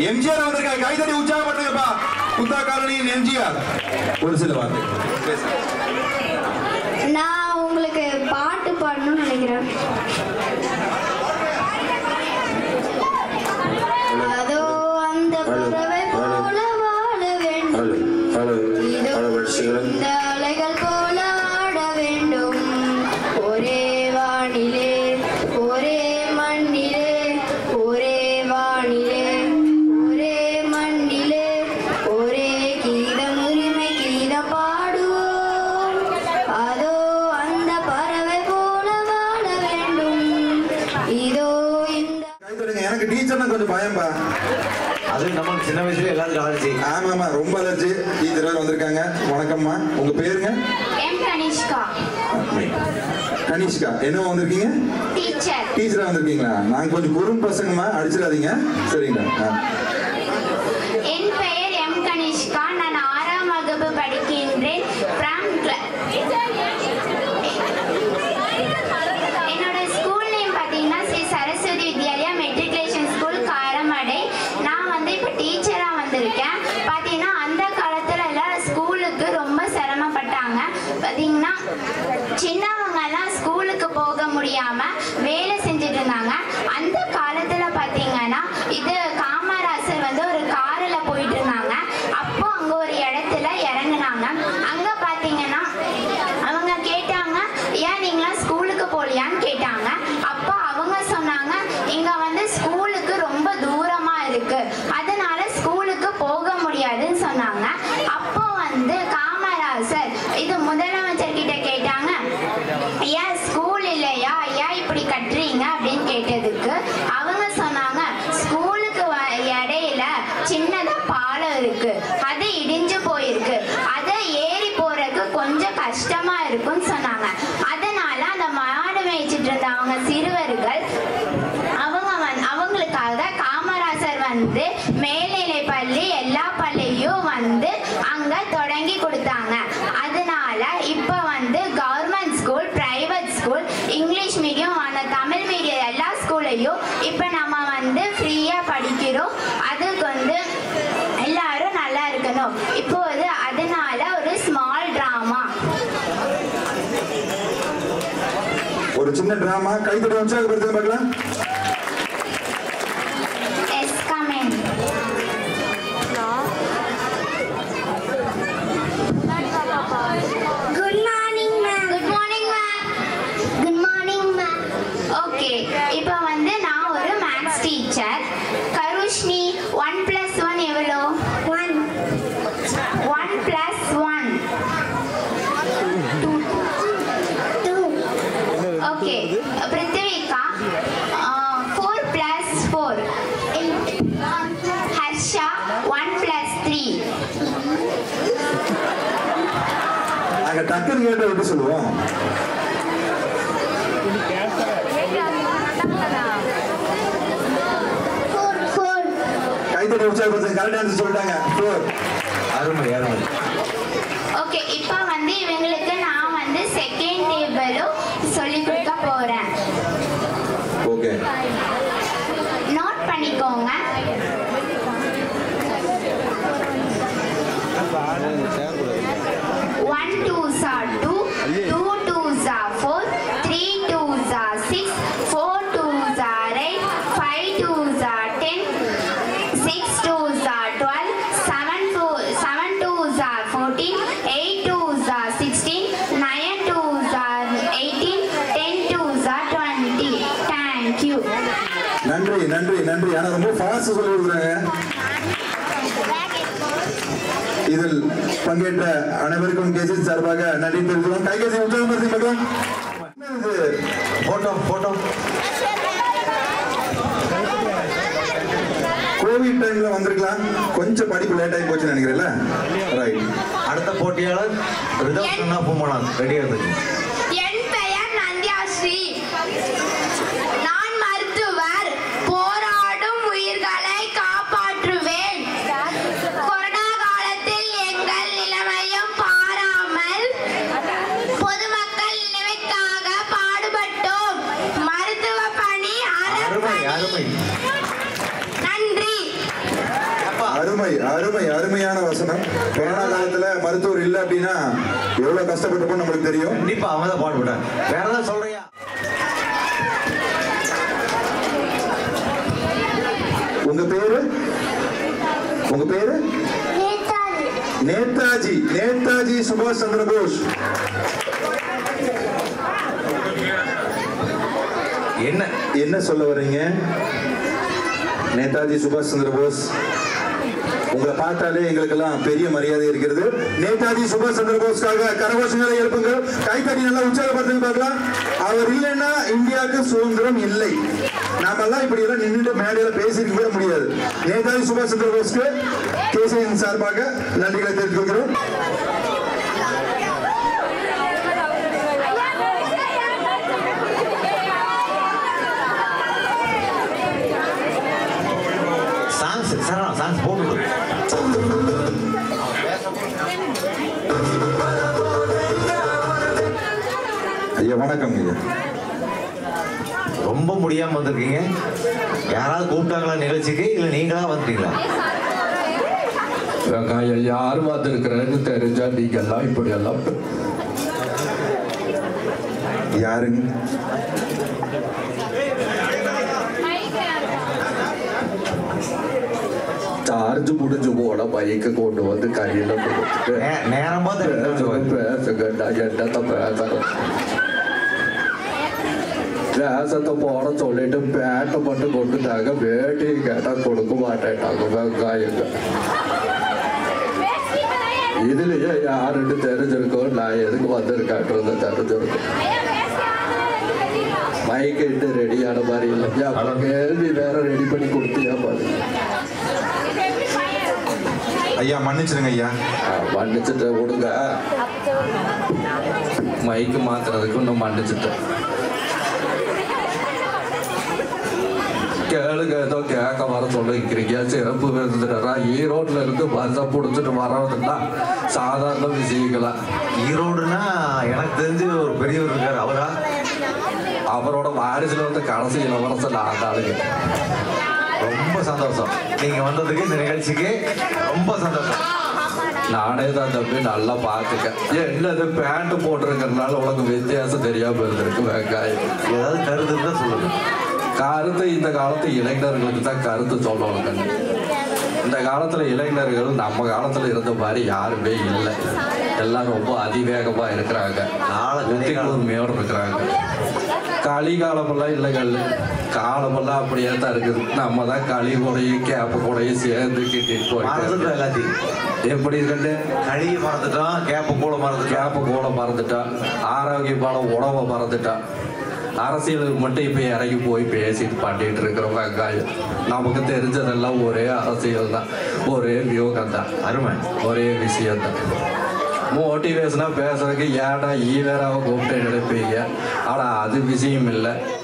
எம்ஜிஆர் வந்திருக்காங்க கைதடி உற்சாகப்படுத்துங்கப்பா குத்தா காலனியின் எம்ஜிஆர் ஒரு சில வார்த்தை பேசுங்க. நான் உங்களுக்கு பாட்டு பாடணும்னு நினைக்கிறேன் அதோ அந்த பறவை போல வாழ வேண்டும் இதோ இந்த அலைகள் போல ஆட வேண்டும் ஒரே வானிலே ஒரே மண்ணிலே ஒரே வானிலே ஒரே மண்ணிலே ஒரே கீதம் உரிமை கீதம் பாடுவோம் அதோ அந்த பறவை போல வாழ வேண்டும் இதோ இந்த கை தட்டுங்க எனக்கு டீச்சர்னா கொஞ்சம் பயம்பா அது நம்ம சின்ன வயசுல எல்லாத்துக்கும் அலர்ஜி ஆமா ஆமா ரொம்ப அலர்ஜி டீச்சர் வேற வந்திருக்காங்க வணக்கம்மா உங்க பேருங்க எம் கனிஷ்கா கனிஷ்கா என்ன வந்திருக்கீங்க டீச்சர் டீச்சரா வந்திருக்கீங்களா நாங்க கொஞ்சம் குறும் பசங்கம்மா அடிச்சிடாதீங்க சரிங்களா ஆ. என் பெயர் எம் கனிஷ்கா நான் ஆறாம் வகுப்பு படிக்கின்றேன் from cla- என்னோட ஸ்கூல் நேம் பார்த்தீங்கன்னா ஸ்ரீ சரஸ்வதி வித்யாலயா மெட்ரிகுலேஷன் ஸ்கூல் காரமடை நான் வந்து இப்போ டீச்சராக வந்திருக்கேன் பார்த்தீங்கன்னா அந்த காலத்துல எல்லாம் ஸ்கூலுக்கு ரொம்ப சிரமப்பட்டாங்க பார்த்தீங்கன்னா சின்னவங்கெல்லாம் ஸ்கூலுக்கு போக முடியாம வேலை செஞ்சுட்டு இருந்தாங்க அந்த காலத்துல பார்த்தீங்கன்னா இது காமராசர் வந்து ஒரு காரில் போயிட்டு இருந்தாங்க அப்போ அங்க ஒரு இடத்துல இறங்குனாங்க அங்க பார்த்தீங்கன்னா அவங்க கேட்டாங்க ஏன் நீங்களாம் ஸ்கூலுக்கு போகலையான்னு கேட்டாங்க அப்போ அவங்க சொன்னாங்க இங்க வந்து ஸ்கூலுக்கு ரொம்ப தூரமா இருக்கு அதனால ஸ்கூலுக்கு போக முடியாதுன்னு சொன்னாங்க அப்போ வந்து காமராசர் இது முதலமைச்சர் கிட்ட கேட்டாங்க ஏன் ஸ்கூல் இல்லையா ஏன் இப்படி கட்டுறீங்க அப்படின்னு கேட்டதுக்கு அவங்க சொன்னாங்க ஸ்கூலுக்கு வ- இடையில சின்னதா பாலம் இருக்கு அது இடிஞ்சு போயிருக்கு அதை ஏறி போறதுக்கு கொஞ்சம் கஷ்டமா இருக்கும்னு சொன்னாங்க அதனால அந்த மாடு மேய்ச்சிட்டு இருந்த அவங்க சிறுவர்கள் அவங்க வந்து அவங்களுக்காக காமராசர் வந்து மேல்நிலை பள்ளி எல்லா பள்ளியும் வந்து அங்க தொடங்கி கொடுத்தாங்க அதனால இப்போ வந்து government school private school English medium அந்த தமிழ் மீடியம் எல்லா ஸ்கூல்லையும் இப்போ நம்ம வந்து ஃப்ரீயா படிக்கிறோம் அதுக்கு வந்து எல்லாரும் நல்லா இருக்கணும் இப்போது அதனால ஒரு ஸ்மால் டிராமா ஒரு சின்ன டிராமா கை தட்டி உற்சாகப்படுத்துங்க பார்க்கலாம் yes comment good morning ma'am good morning ma'am good morning ma'am okay இப்போ வந்து நான் ஒரு maths teacher Karushni one plus one எவ்வளோ one one plus one two okay Prithvika four plus four Harsha one plus three நாங்க டக்குன்னு கேட்ட விட்டு சொல்லுவோம் ஃபோர் ஃபோர் கை தட்டி உற்சாகப்படுத்துங்க கரெக்ட் ஆன்சர் சொல்லிட்டாங்க ஃபோர் அருமை அருமை ஓகே இப்போ வந்து இவங்களுக்கு நான் வந்து செகண்ட் டேபிளும் சொல்லி கொடுக்க போறேன் ஓகே நோட் பண்ணிக்கோங்க ஒன் டூ சா டூ டூ டூ சா ஃபோர் த்ரீ டூ சா சிக்ஸ் ஃபோர் டூ சா எயிட் ஃபைவ் டூ சா டென் சிக்ஸ் டூ சா twelve seven two seven two சா ஃபோர்டீன் எயிட் டூ சா சிக்ஸ்டீன் நைன் டூ சா எயிட்டீன் டென் டூ சா டுவெண்ட்டி தேங்க்யூ நன்றி நன்றி நன்றி ஆனா ரொம்ப ஃபாஸ்ட் சொல்லி கொடுக்குறாங்க இதில் பங்கேற்ற அனைவருக்கும் கேசி சார்பாக நன்றி தெரிவிக்கிறோம் கைகேசி உற்சாகப்படுத்தி பார்க்கலாம் என்னது இது? போட்டோ போட்டோ கோவிட் டைம்ல வந்திருக்கலாம் கொஞ்சம் படிப்பு லேட் ஆகி போச்சுன்னு நினைக்கிறேன்ல ரைட் அடுத்த போட்டியாளர் ரிதம் சொன்னா பூமலான் ரெடியா இருக்கு என் பெயர் நந்தியாஸ்ரீ நான் மருத்துவர் போராடும் உயிர்களை காப்பாற்றுவேன் கொரோனா காலத்தில் எங்கள் நிலைமையும் பாராமல் பொதுமக்கள் நிலைக்காக பாடுபட்டோம் மருத்துவ பணி அருமை அறப்பணி அருமை நன்றி அருமை அருமை அருமையான வசனம் கொரோனா காலத்துல மருத்துவர் இல்லை அப்படின்னா எவ்வளவு கஷ்டப்பட்டிருப்போம் நம்மளுக்கு தெரியும் கண்டிப்பா அவன் தான் பாடுபட்டான் வேற ஏதாவது சொல்றியா உங்க பேரு உங்க பேரு நேதாஜி நேதாஜி சுபாஷ் சந்திர போஸ் என்ன என்ன சொல்ல வர்றீங்க நேதாஜி சுபாஷ் சந்திர போஸ் உங்களை பார்த்தாலே எங்களுக்கெல்லாம் பெரிய மரியாதை இருக்கிறது நேதாஜி சுபாஷ் சந்திர போஸ்க்காக கரகோஷங்களை எழுப்புங்க கைத்தடி நல்லா உற்சாகப்படுத்துங்க பார்க்கலாம் அவர் இல்லைன்னா இந்தியாவுக்கு சுதந்திரம் இல்லை நாமெல்லாம் இப்படி எல்லாம் நின்றுட்டு மேடையில பேசிட்டு கூட முடியாது நேதாஜி சுபாஷ் சந்திர போஸ்க்கு கேசியின் சார்பாக நன்றிகளை தெரிவிக்கிறோம் சாங்ஸ் சரணா சாங்ஸ் போட்டு விடு. ஐயா வணக்கம் ஐயா ரொம்ப முடியாம வந்திருக்கீங்க யாராவது கூப்பிட்டாங்களா நிகழ்ச்சிக்கு இல்ல நீங்களா வந்துட்டீங்களா வெங்காயம் யார் வந்திருக்கிறேன்னு தெரிஞ்சா நீங்க எல்லாம் இப்படி எல்லாம் யாருங்க சார்ஜ் முடிஞ்சு போன பைக்கை கொண்டு வந்து கையில கொடுத்துட்டு நே- நேரம் பார்த்து பேசுங்க பேசுங்கடா என்னத்த பேசணும் ரேசத்தை போட சொல்லிட்டு பேட்டை மட்டும் கொண்டுட்டாங்க வேட்டி கேட்டா கொடுக்க மாட்டேட்டாங்க வெங்காயங்க இதுலயே யாருன்னு தெரிஞ்சிருக்கோம் நான் எதுக்கு வந்திருக்கான்றது தெரிஞ்சிருக்கும் மைக் இட்டு ரெடியான மாதிரி இல்லை அப்ப கேள்வி வேற ரெடி பண்ணி கொடுத்தியா பாரு ஐயா மன்னிச்சிருங்க ஐயா ஆ, மன்னிச்சுட்டு விடுங்க மைக்கு மாத்துறதுக்கு இன்னும் மன்னிச்சுட்டேன் கேளுங்க ஏதோ கேட்க வர சொல்லிக்கிறீங்க சிறப்பு விருதுனா ஈரோட்ல இருந்து பஸ்ஸை பிடிச்சிட்டு வர்றதுன்னா சாதாரண விஷயங்களா ஈரோடுனா எனக்கு தெரிஞ்சு ஒரு பெரியவர் இருக்காரு அவரா அவரோட வாரிசுல வந்து கடைசி இளவரசன் நான் தாளுங்க ரொம்ப சந்தோஷம் நீங்க வந்ததுக்கு இந்த நிகழ்ச்சிக்கு ரொம்ப சந்தோஷம் நானே தான் தம்பி நல்லா பார்த்துக்க என்னது பேண்ட் போட்டிருக்கறனால உனக்கு வித்தியாசம் தெரியாம இருந்திருக்கு வெங்காயம் ஏதாவது கருத்து இருந்தா சொல்லுங்க கருத்து இந்த காலத்து இளைஞர்களுக்கு தான் கருத்து சொல்லணும் கண்ணு இந்த காலத்துல இளைஞர்கள் நம்ம காலத்துல இருந்த மாதிரி யாருமே இல்லை எல்லாம் ரொம்ப அதிவேகமா இருக்கிறாங்க கால புத்தி கூர்மையோடு இருக்கிறாங்க களி காலமெல்லாம் இல்லை கல்லு காலமெல்லாம் அப்படியே தான் இருக்குது நம்ம தான் களி கூடையும் கேப்ப கூடையும் சேர்ந்து கிட்டிட்டு மறந்துட்டோம் போயிட்டு எல்லாத்தையும் எப்படி கண்டு களியை மறந்துட்டோம் கேப்ப கூட மறந்துட்டோம் கேப்ப கூட மறந்துட்டான் ஆரோக்கியமான உணவை மறந்துட்டான் அரசியலுக்கு மட்டும் இப்போ இறங்கி போய் பேசிட்டு பண்ணிட்டு இருக்கிறோம் வெங்காயம் நமக்கு தெரிஞ்சதெல்லாம் ஒரே அரசியல் தான் ஒரே வியூகம் தான் அருமை ஒரே விஷயம் தான் மோட்டிவேஷனாக பேசுறதுக்கு ஏடா ஈவேராவை கூப்பிட்டு நினைப்பீங்க ஆனால் அது விஷயம் இல்லை